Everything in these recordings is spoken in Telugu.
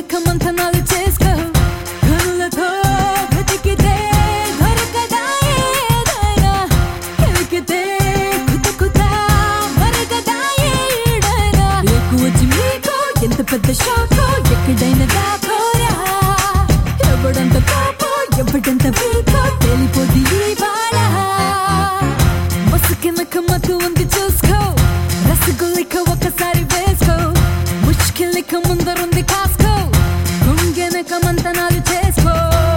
లెక్క మంథనాలు చేసుకో కనులతో వెతికితే దొరకదా ఏదైనా ఎలికితే కుత కుత మరగదా ఏడైనా ఎక్కువ వచ్చి మీకు ఎంత పెద్ద షాకో ఎక్కడైనా దాకోరా ఎవడంత పాపో ఎవడంత వీకో తెలిపోది ఇవాళ మసుకెనక మత్తు ఉంది చూసుకో రసగుల్లిక ఒకసారి వేసుకో ముష్కిల్లిక ముందరుంది కాసుకో గుంగెనక మంతనాలు చేసుకో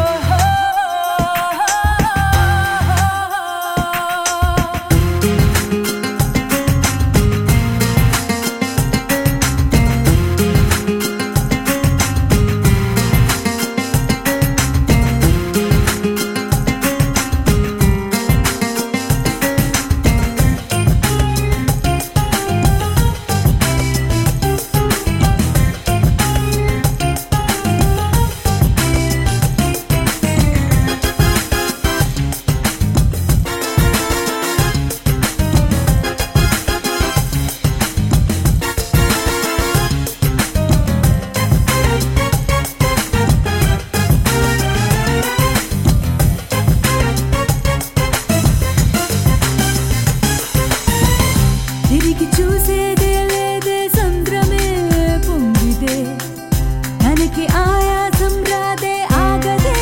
తిరిగి చూసేదే లేదే సంద్రమే పొంగిదే తనకి ఆయాసం రాదే ఆగదే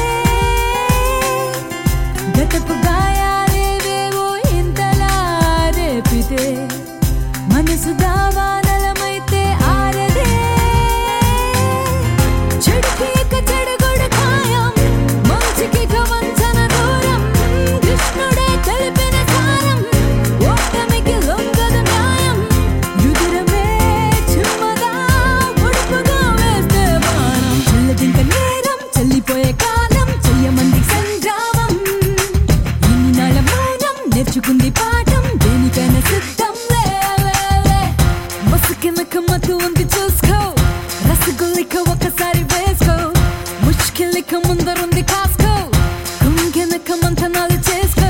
గతపు గాయాలేవేవో ఇంతలా రేపితే మనసు దావానలమైతే ఆరదే చెడుకి ఇక చెడుగుడు ఖాయం మంచికి ఇక వంచన దూరం కృష్ణుడే తెలిపిన సారం ఓటమికి లొంగదు న్యాయం యుదిరమే చిమ్మగా ఉడుపుగా వేస్తే బాణం చల్లదింక నేరం చెల్లిపోయే కాలం చెయ్యమంది సంగ్రామం ఇన్ని నాళ్ళ మౌనం నేర్చుకుంది పాఠం దేనికైనా సిద్ధం లే, లే, లే. మసుకెనక మత్తు ఉంది చూసుకో రసగుల్లిక ఒకసారి వేసుకో ముష్కిల్లిక ముందరుంది కాసుకో కుంగెనక మంథనాలు చేసుకో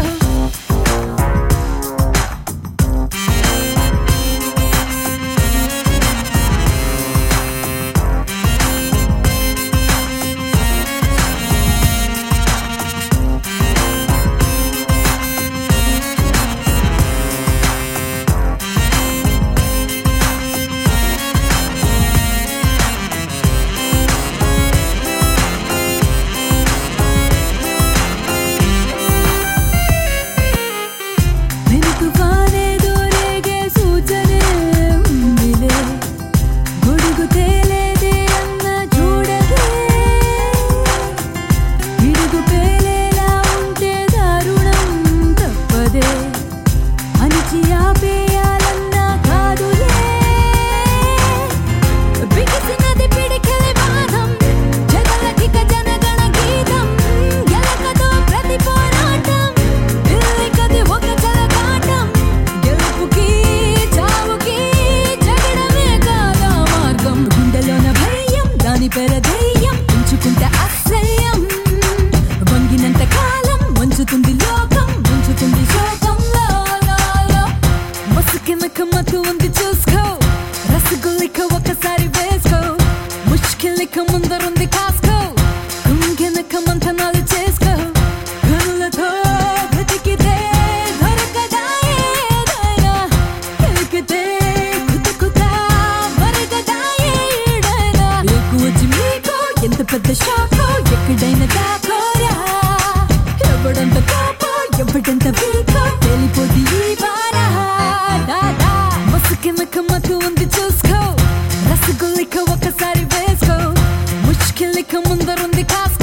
వెనుకవానే దూరేగే సూచనే ఉందిలే గొడుగు తేలేదే అన్న చూడదే పిడుగు పేలేలా ఉంటే దారుణం తప్పదే అణిచి ఆపేయాలన్నా కాదులే బిగిసినది పిడికిలి బాణం జగలకిక జనగణ గీతం గెలకతో ప్రతి పోరాటం పిల్లికది ఒక చలగాటం గెలుపుకి చావుకి జగడమే కాదా మార్గం గుండెలోన భయం దాని పెర ధైర్యం ఉంచుకుంటే అసహ్యం వంగినంత కాలం వంచుతుంది లోకం ఉంచుతుంది శోకంలో మసుకెనక మత్తు ఉంది చూసుకో రసగుల్లిక ఒకసారి వేసుకో ముష్కిల్లిక ముందరుంది కాసుకో కుంగెనక మంథనాలు చేసుకో కనులతో వెతికితే దొరకదా ఏదైనా ఎలికితే కుత కుత మరగదా ఏడైనా ఎక్కువ వచ్చి మీకు ఎంత పెద్ద షాకో ఎక్కడైనా దాకోరా ఎవడంత కోపో ఎవడంత వీకో తెలిపోది ఈ వార దాదా మసుకెనక మత్తు ఉంది చూసుకో రసగుల్లిక ఒకసారి వేసుకో ముష్కిల్లిక ముందరుంది కాసుకో